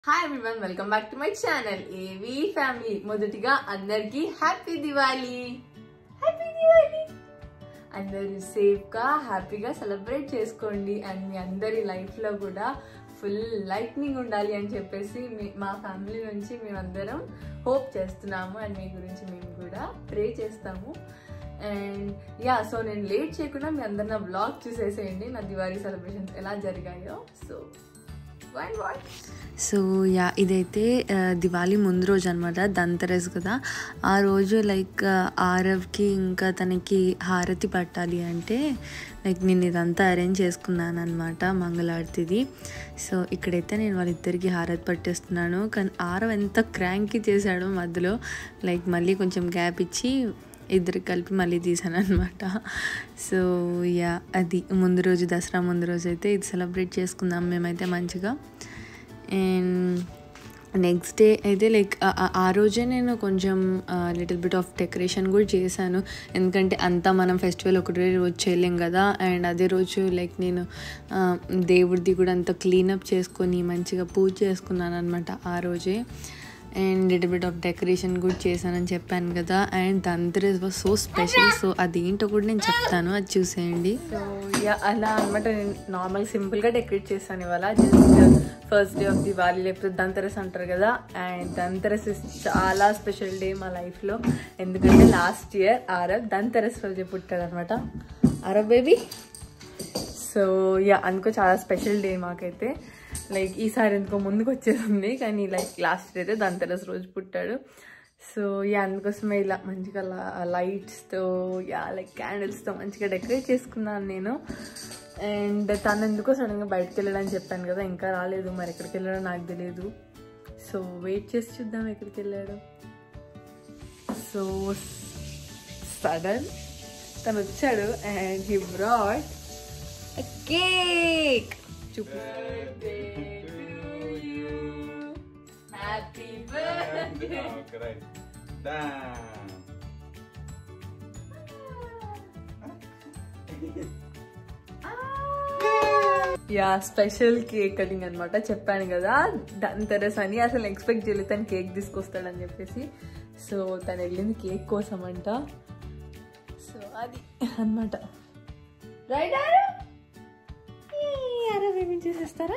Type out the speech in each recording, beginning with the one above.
Hi everyone welcome back to my channel ఏవి family మొదటిగా అందరికి హ్యాపీ దివాలి హ్యాపీ దివాలి అందరూ సేఫ్ గా హ్యాపీగా సెలబ్రేట్ చేసుకోండి అండ్ మీ అందరి లైఫ్ లో కూడా ఫుల్ లైట్నింగ్ ఉండాలి అని చెప్పేసి మీ మా ఫ్యామిలీ నుంచి మేమందరం హోప్ చేస్తున్నాము అండ్ మీ గురించి మేము కూడా ప్రే చేస్తాము అండ్ యా సో నేను లేట్ చేయకుండా మీ అందరు నా బ్లాగ్ చూసేసేయండి నా దివాళీ సెలబ్రేషన్స్ ఎలా జరిగాయో so and what so yeah ఇదైతే ఆ, దివాళీ ముందు రోజు అనమాట దంతరస్ కదా ఆ రోజు లైక్ ఆ, ఆరవ్కి ఇంకా తనకి హారతి పట్టాలి అంటే లైక్ నేను ఇదంతా అరేంజ్ చేసుకున్నాను అనమాట మంగళారతిది సో ఇక్కడైతే నేను వాళ్ళిద్దరికి హారతి పట్టేస్తున్నాను కానీ ఆరవ్ ఎంత క్రాంకి చేశాడో మధ్యలో లైక్ మళ్ళీ కొంచెం గ్యాప్ ఇచ్చి ఇద్దరికి కలిపి మళ్ళీ తీసాను అనమాట సో యా అది ముందు రోజు దసరా ముందు రోజు అయితే ఇది సెలబ్రేట్ చేసుకుందాం మేమైతే మంచిగా అండ్ నెక్స్ట్ డే అయితే లైక్ ఆ రోజే నేను కొంచెం లిటిల్ బిట్ ఆఫ్ డెకరేషన్ కూడా చేశాను ఎందుకంటే అంతా మనం ఫెస్టివల్ ఒకటే రోజు చేయలేం కదా అండ్ అదే రోజు లైక్ నేను ఆ, దేవుడిది కూడా అంత క్లీనప్ చేసుకొని మంచిగా పూజ చేసుకున్నాను అనమాట ఆ రోజే and little bit of decoration కూడా చేశానని చెప్పాను కదా and Dhanteras was so special so అదేంటో కూడా నేను చెప్తాను అది చూసేయండి సో యా అలా అనమాట నేను నార్మల్ సింపుల్ గా డెకరేట్ చేస్తాను ఇవాళ just first day of Diwali లేకపోతే దంతరస్ అంటారు కదా అండ్ దంతరస్ ఇస్ చాలా స్పెషల్ డే మా లైఫ్ లో ఎందుకంటే లాస్ట్ ఇయర్ ఆరబ్ దంతరస్ రోజు పుట్టాడు అనమాట ఆరబ్ బేబీ సో యా అందుకో చాలా స్పెషల్ డే మాకైతే లైక్ ఈసారి ఎందుకో ముందుకు వచ్చేసింది కానీ లైక్ లాస్ట్ అయితే దంతరస్ రోజు పుట్టాడు సో యా అందుకోసమే ఇలా మంచిగా లైట్స్తో యా లైక్ క్యాండిల్స్తో మంచిగా డెకరేట్ చేసుకున్నాను నేను అండ్ తను ఎందుకో సడన్గా బయటకు వెళ్ళాడని చెప్పాను కదా ఇంకా రాలేదు మరి ఎక్కడికి వెళ్ళాడో నాకు తెలియదు సో వెయిట్ చేసి చూద్దాం ఎక్కడికి వెళ్ళాడు సో సడన్ తను వచ్చాడు అండ్ హీ బ్రాడ్ కేక్ చూపు happy birthday Keren. Dan. Yeah special cake cutting అనమాట చెప్పాను కదా ధన్తెరస్ అని అసలు ఎక్స్పెక్ట్ చేయలేదు తను కేక్ తీసుకొస్తాడని చెప్పేసి సో తను వెళ్ళింది కేక్ కోసం అంట సో అది అనమాట రైట్ ఆరా బేబీ చేసేస్తారా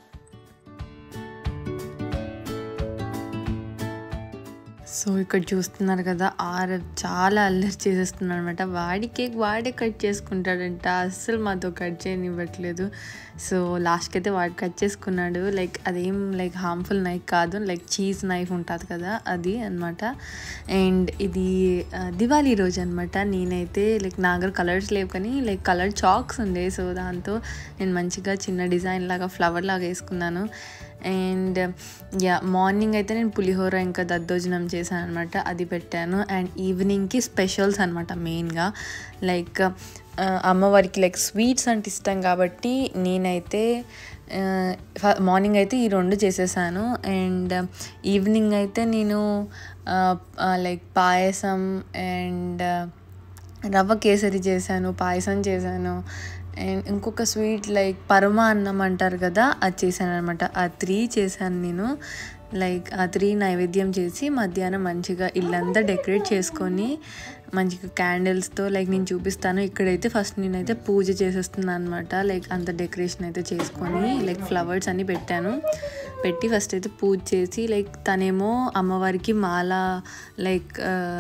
సో ఇక్కడ చూస్తున్నారు కదా ఆరవ్ చాలా అల్లరి చేసేస్తున్నాడు అనమాట వాడి కేక్ వాడే కట్ చేసుకుంటాడంట అస్సలు మాతో కట్ చేయనివ్వట్లేదు సో లాస్ట్కి అయితే వాడు కట్ చేసుకున్నాడు లైక్ అదేం లైక్ హార్మ్ఫుల్ నైఫ్ కాదు లైక్ చీజ్ నైఫ్ ఉంటుంది కదా అది అనమాట అండ్ ఇది ఆ, దివాళీ రోజు అనమాట నేనైతే లైక్ నా దగ్గర కలర్స్ లేవు కానీ లైక్ కలర్ చాక్స్ ఉండే సో దాంతో నేను మంచిగా చిన్న డిజైన్ లాగా ఫ్లవర్ లాగా వేసుకున్నాను అండ్ యా మార్నింగ్ అయితే నేను పులిహోర ఇంకా దద్దోజనం చేశాను అనమాట అది పెట్టాను అండ్ ఈవినింగ్కి స్పెషల్స్ అనమాట మెయిన్గా లైక్ ఆ, అమ్మవారికి లైక్ స్వీట్స్ అంటే ఇష్టం కాబట్టి నేనైతే మార్నింగ్ అయితే ఈ రెండు చేసేసాను అండ్ ఈవినింగ్ అయితే నేను లైక్ పాయసం అండ్ రవ్వ కేసరి చేశాను పాయసం చేశాను అండ్ ఇంకొక స్వీట్ లైక్ పరమ అన్నం అంటారు కదా అది చేశాను అనమాట ఆ త్రీ చేశాను నేను లైక్ ఆ త్రీ నైవేద్యం చేసి మధ్యాహ్నం మంచిగా ఇల్లంతా డెకరేట్ చేసుకొని మంచిగా క్యాండిల్స్తో లైక్ నేను చూపిస్తాను ఇక్కడైతే ఫస్ట్ నేనైతే పూజ చేసేస్తున్నాను అనమాట లైక్ అంత డెకరేషన్ అయితే చేసుకొని లైక్ ఫ్లవర్స్ అన్ని పెట్టాను పెట్టి ఫస్ట్ అయితే పూజ చేసి లైక్ తనేమో అమ్మవారికి మాల లైక్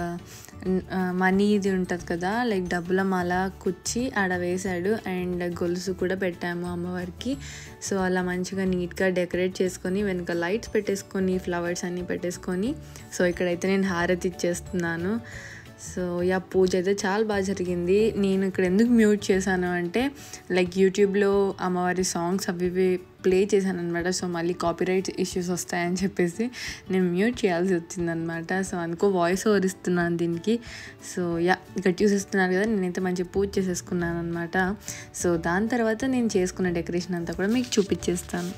మనీ ఇది ఉంటుంది కదా లైక్ డబ్బుల మాల కుచ్చి ఆడ వేశాడు అండ్ గొలుసు కూడా పెట్టాము అమ్మవారికి సో అలా మంచిగా నీట్గా డెకరేట్ చేసుకొని వెనక లైట్స్ పెట్టేసుకొని ఫ్లవర్స్ అన్నీ పెట్టేసుకొని సో ఇక్కడైతే నేను హారతి ఇచ్చేస్తున్నాను సో యా పూజ అయితే చాలా బాగా జరిగింది నేను ఇక్కడ ఎందుకు మ్యూట్ చేశాను అంటే లైక్ యూట్యూబ్లో అమ్మవారి సాంగ్స్ అవి ఇవి ప్లే చేశాను అనమాట సో మళ్ళీ కాపీరైట్ ఇష్యూస్ వస్తాయని చెప్పేసి నేను మ్యూట్ చేయాల్సి వచ్చిందనమాట సో అందుకో వాయిస్ ఓవర్ ఇస్తున్నాను దీనికి సో యా ఇక్కడ చూసేస్తున్నారు కదా నేనైతే మంచి పూజ చేసేసుకున్నాను అనమాట సో దాని తర్వాత నేను చేసుకున్న డెకరేషన్ అంతా కూడా మీకు చూపించేస్తాను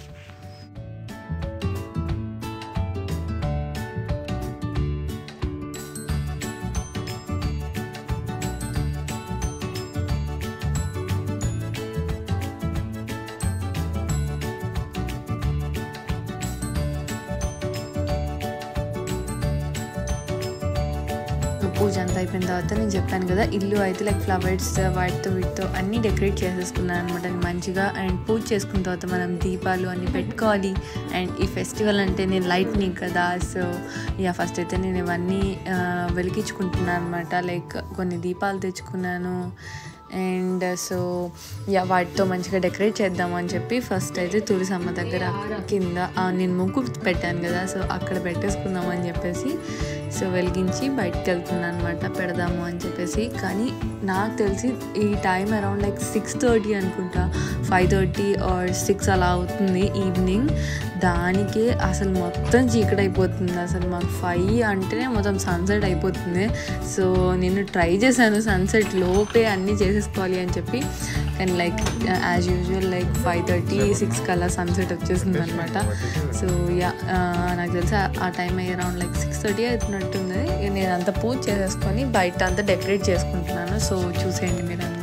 పూజ అంతా అయిపోయిన తర్వాత నేను చెప్పాను కదా ఇల్లు అయితే లైక్ ఫ్లవర్స్ వాటితో వీటితో అన్నీ డెకరేట్ చేసేసుకున్నాను అనమాట మంచిగా అండ్ పూజ చేసుకున్న తర్వాత మనం దీపాలు అన్నీ పెట్టుకోవాలి అండ్ ఈ ఫెస్టివల్ అంటే నేను లైట్నింగ్ కదా సో యా ఫస్ట్ అయితే నేను ఇవన్నీ ఆ, వెలిగించుకుంటున్నాను అనమాట లైక్ కొన్ని దీపాలు తెచ్చుకున్నాను అండ్ సో యా వాటితో మంచిగా డెకరేట్ చేద్దాము అని చెప్పి ఫస్ట్ అయితే తులసమ్మ దగ్గర కింద ఆ, నేను ముగ్గు పెట్టాను కదా సో అక్కడ పెట్టేసుకుందాము అని చెప్పేసి సో వెలిగించి బయటకు వెళ్తున్నాను అనమాట పెడదాము అని చెప్పేసి కానీ నాకు తెలిసి ఈ time around like six thirty అనుకుంటా ఫైవ్ థర్టీ ఆర్ సిక్స్ అలా అవుతుంది ఈవినింగ్ దానికే అసలు మొత్తం చీకటి అయిపోతుంది అసలు మాకు ఫైవ్ అంటేనే మొత్తం సన్సెట్ అయిపోతుంది సో నేను ట్రై చేశాను సన్సెట్ లోపే అన్నీ చేసేసుకోవాలి అని చెప్పి కానీ like as usual like five thirty six కల్లా సన్సెట్ వచ్చేసింది అనమాట సో యా నాకు తెలిసి ఆ- ఆ టైం అయ్యి అరౌండ్ లైక్ సిక్స్ థర్టీ అవుతున్నట్టుంది ఇక నేను అంతా పూజ చేసేసుకొని బయట అంతా డెకరేట్ చేసుకుంటున్నాను సో చూసేయండి మీరు అందరూ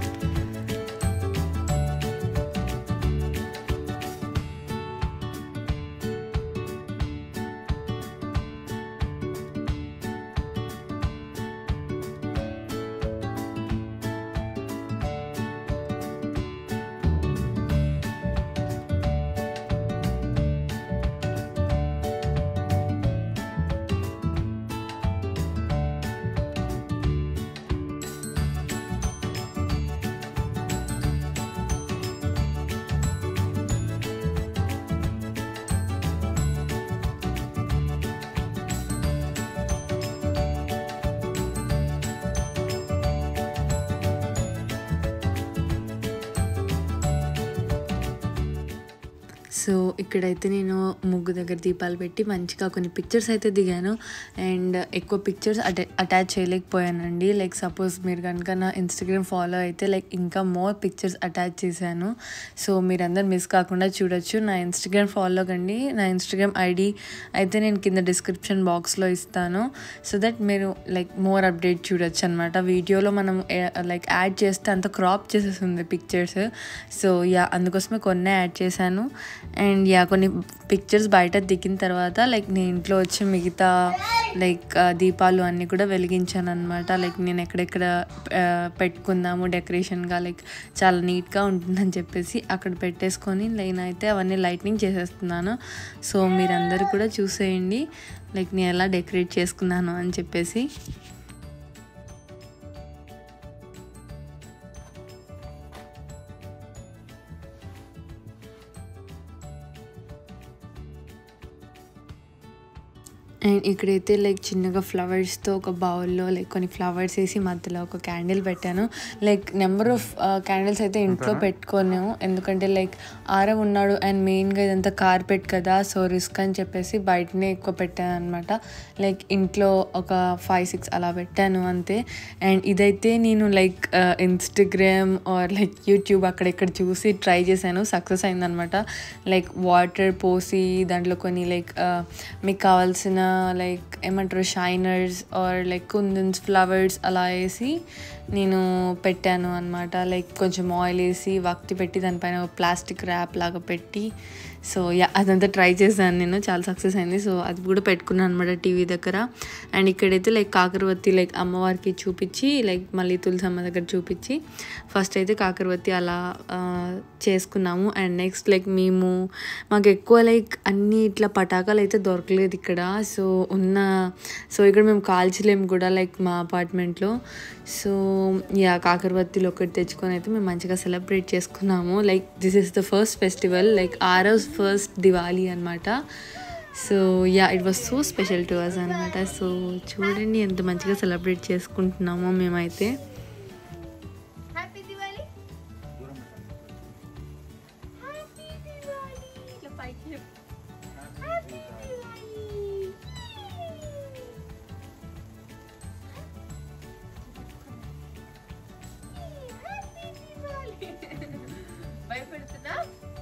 సో ఇక్కడైతే నేను ముగ్గు దగ్గర దీపాలు పెట్టి మంచిగా కొన్ని పిక్చర్స్ అయితే దిగాను అండ్ ఎక్కువ పిక్చర్స్ అటా అటాచ్ చేయలేకపోయానండి లైక్ సపోజ్ మీరు కనుక నా ఇన్స్టాగ్రామ్ ఫాలో అయితే లైక్ ఇంకా మోర్ పిక్చర్స్ అటాచ్ చేశాను సో మీరందరు మిస్ కాకుండా చూడొచ్చు నా ఇన్స్టాగ్రామ్ ఫాలో కండి నా ఇన్స్టాగ్రామ్ ఐడి అయితే నేను కింద డిస్క్రిప్షన్ బాక్స్లో ఇస్తాను సో దట్ మీరు లైక్ మోర్ అప్డేట్ చూడొచ్చు అనమాట వీడియోలో మనం లైక్ యాడ్ చేస్తే అంత క్రాప్ చేసేస్తుంది పిక్చర్స్ సో యా అందుకోసమే కొన్ని యాడ్ చేశాను అండ్ యా కొన్ని పిక్చర్స్ బయట దిగిన తర్వాత లైక్ నేను ఇంట్లో వచ్చి మిగతా లైక్ దీపాలు అన్నీ కూడా వెలిగించాను అనమాట లైక్ నేను ఎక్కడెక్కడ ఆ, పెట్టుకుందాము డెకరేషన్గా లైక్ చాలా నీట్గా ఉంటుందని చెప్పేసి అక్కడ పెట్టేసుకొని నేనైతే అవన్నీ లైట్నింగ్ చేసేస్తున్నాను సో మీరందరూ కూడా చూసేయండి లైక్ నేను ఎలా డెకరేట్ చేసుకున్నాను అని చెప్పేసి అండ్ ఇక్కడైతే లైక్ చిన్నగా ఫ్లవర్స్తో ఒక బౌల్లో లైక్ కొన్ని ఫ్లవర్స్ వేసి మధ్యలో ఒక క్యాండిల్ పెట్టాను లైక్ నెంబర్ ఆఫ్ క్యాండిల్స్ అయితే ఇంట్లో పెట్టుకోను ఎందుకంటే లైక్ ఆరవ్ ఉన్నాడు అండ్ మెయిన్గా ఇదంతా కార్పెట్ కదా సో రిస్క్ అని చెప్పేసి బయటనే ఎక్కువ పెట్టాను అనమాట లైక్ ఇంట్లో ఒక ఫైవ్ సిక్స్ అలా పెట్టాను అంతే అండ్ ఇదైతే నేను like Instagram or like YouTube అక్కడెక్కడ చూసి ట్రై చేశాను సక్సెస్ అయిందనమాట లైక్ వాటర్ పోసి దాంట్లో కొన్ని లైక్ మీకు కావాల్సిన లైక్ ఏమంటారు shiners or like kundans flowers అలా వేసి నేను పెట్టాను అనమాట లైక్ కొంచెం ఆయిల్ వేసి వక్తి పెట్టి దానిపైన ప్లాస్టిక్ ర్యాప్ లాగా పెట్టి సో యా అదంతా ట్రై చేశాను నేను చాలా సక్సెస్ అయింది సో అది కూడా పెట్టుకున్నాను అనమాట టీవీ దగ్గర అండ్ ఇక్కడైతే లైక్ కాకరవత్తి లైక్ అమ్మవారికి చూపించి లైక్ మళ్ళీ తులసమ్మ దగ్గర చూపించి ఫస్ట్ అయితే కాకరవత్తి అలా ఆ, చేసుకున్నాము అండ్ నెక్స్ట్ లైక్ మేము మాకు ఎక్కువ లైక్ అన్ని ఇట్లా పటాకాలు అయితే దొరకలేదు ఇక్కడ సో ఉన్న సో ఇక్కడ మేము కాల్చలేము కూడా లైక్ మా అపార్ట్మెంట్లో సో యా కాకరవత్తిలో ఒకటి తెచ్చుకొని అయితే మేము మంచిగా సెలబ్రేట్ చేసుకున్నాము like this is the first festival like ఆరోస్ ఫస్ట్ దివాళీ అనమాట so yeah it was so special to us అనమాట సో చూడండి ఎంత మంచిగా సెలబ్రేట్ చేసుకుంటున్నామో మేమైతే హ్యాపీ దివాలి హ్యాపీ దివాలి ఇట్లా పైకి చెప్పు. హ్యాపీ దివాలి హ్యాపీ దివాలి భయపడుతున్నా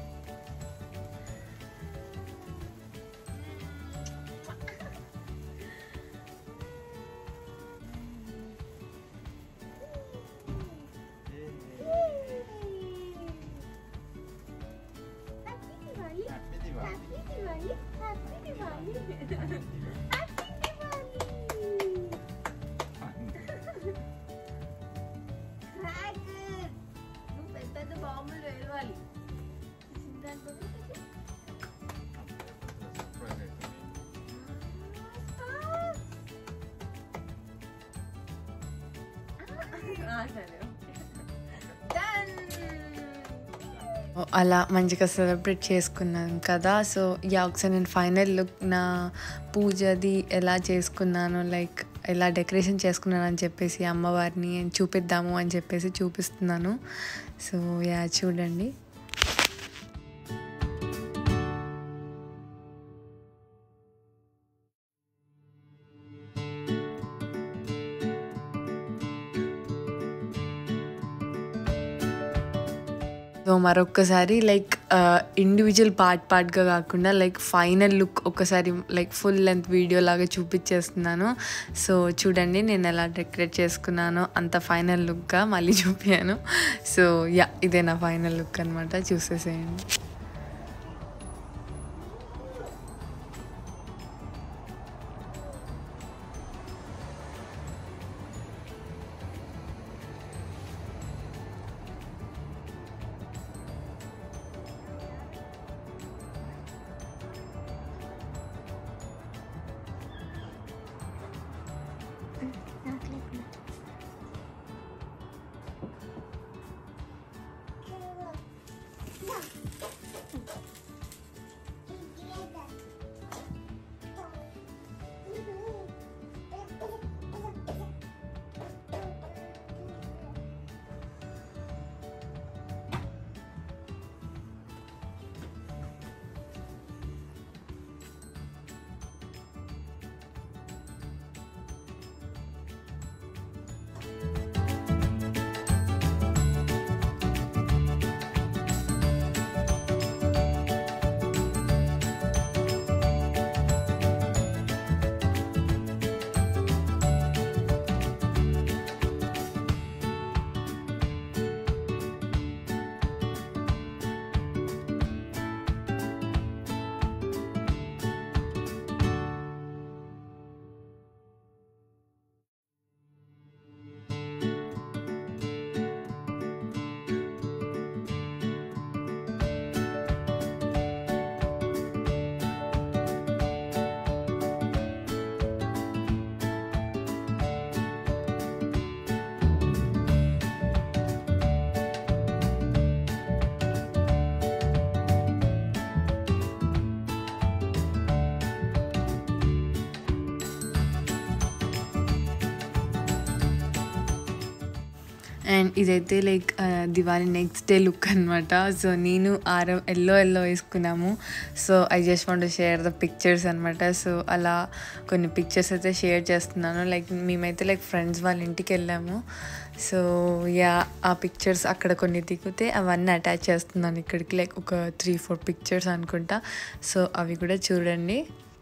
happy Diwali happy Diwali happy Diwali happy Diwali happy Diwali సరే డన్ అలా మంచిగా సెలబ్రేట్ చేసుకున్నాను కదా సో యా ఒకసారి నేను ఫైనల్ లుక్ నా పూజది ఎలా చేసుకున్నాను లైక్ ఎలా డెకరేషన్ చేసుకున్నాను అని చెప్పేసి అమ్మవారిని చూపిద్దాము అని చెప్పేసి చూపిస్తున్నాను సో యా చూడండి సో మరొక్కసారి లైక్ ఇండివిజువల్ పార్ట్ పార్ట్గా కాకుండా లైక్ ఫైనల్ లుక్ ఒకసారి లైక్ ఫుల్ లెంత్ వీడియో లాగా చూపించేస్తున్నాను సో చూడండి నేను ఎలా డెకరేట్ చేసుకున్నానో అంత ఫైనల్ లుక్గా మళ్ళీ చూపించాను సో యా ఇదే నా ఫైనల్ లుక్ అనమాట చూసేసేయండి అండ్ ఇదైతే like Diwali next day look అనమాట సో నేను ఆరం ఎల్లో ఎల్లో వేసుకున్నాము so I just want share the pictures అనమాట సో అలా కొన్ని పిక్చర్స్ అయితే షేర్ చేస్తున్నాను లైక్ మేమైతే లైక్ ఫ్రెండ్స్ వాళ్ళ ఇంటికి వెళ్ళాము సో యా ఆ పిక్చర్స్ అక్కడ కొన్ని దిగితే అవన్నీ అటాచ్ చేస్తున్నాను ఇక్కడికి లైక్ ఒక త్రీ ఫోర్ పిక్చర్స్ అనుకుంటా సో అవి కూడా చూడండి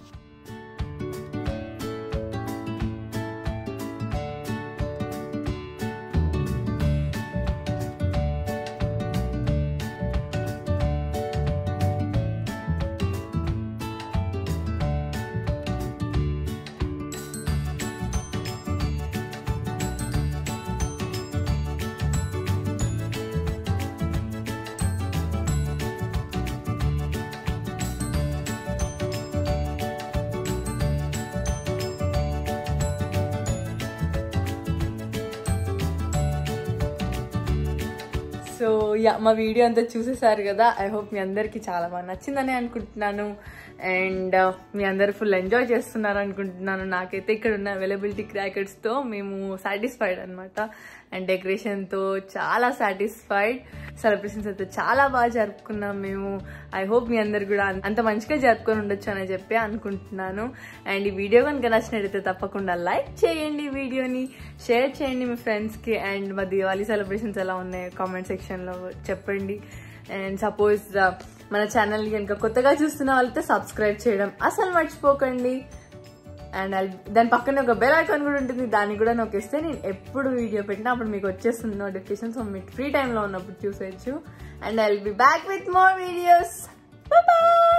సో యా మా వీడియో అంతా చూసేసారు కదా ఐ హోప్ మీ అందరికీ చాలా బాగా నచ్చిందని అనుకుంటున్నాను అండ్ మీ అందరు ఫుల్ ఎంజాయ్ చేస్తున్నారు అనుకుంటున్నాను నాకైతే ఇక్కడ ఉన్న అవైలబిలిటీ క్రాకర్స్తో మేము సాటిస్ఫైడ్ అనమాట అండ్ డెకరేషన్తో చాలా సాటిస్ఫైడ్ సెలబ్రేషన్స్ అయితే చాలా బాగా జరుపుకున్నాం మేము ఐ హోప్ మీ అందరు కూడా అం- అంత మంచిగా జరుపుకొని ఉండొచ్చు అని చెప్పి అనుకుంటున్నాను అండ్ ఈ వీడియో కనుక నచ్చినట్టయితే తప్పకుండా లైక్ చేయండి ఈ వీడియోని షేర్ చేయండి మీ ఫ్రెండ్స్కి అండ్ మా దివాళీ సెలబ్రేషన్స్ ఎలా ఉన్నాయో కామెంట్ సెక్షన్లో చెప్పండి అండ్ సపోజ్ మన ఛానల్ కనుక కొత్తగా చూస్తున్న వాళ్ళతో సబ్స్క్రైబ్ చేయడం అసలు మర్చిపోకండి అండ్ దాని పక్కన ఒక బెల్ ఐకాన్ కూడా ఉంటుంది దాన్ని కూడా నొక్కేస్తే నేను ఎప్పుడు వీడియో పెట్టినా అప్పుడు మీకు వచ్చేస్తుంది నోటిఫికేషన్ సో మీకు ఫ్రీ టైంలో ఉన్నప్పుడు చూసేయచ్చు and I will be back with more videos bye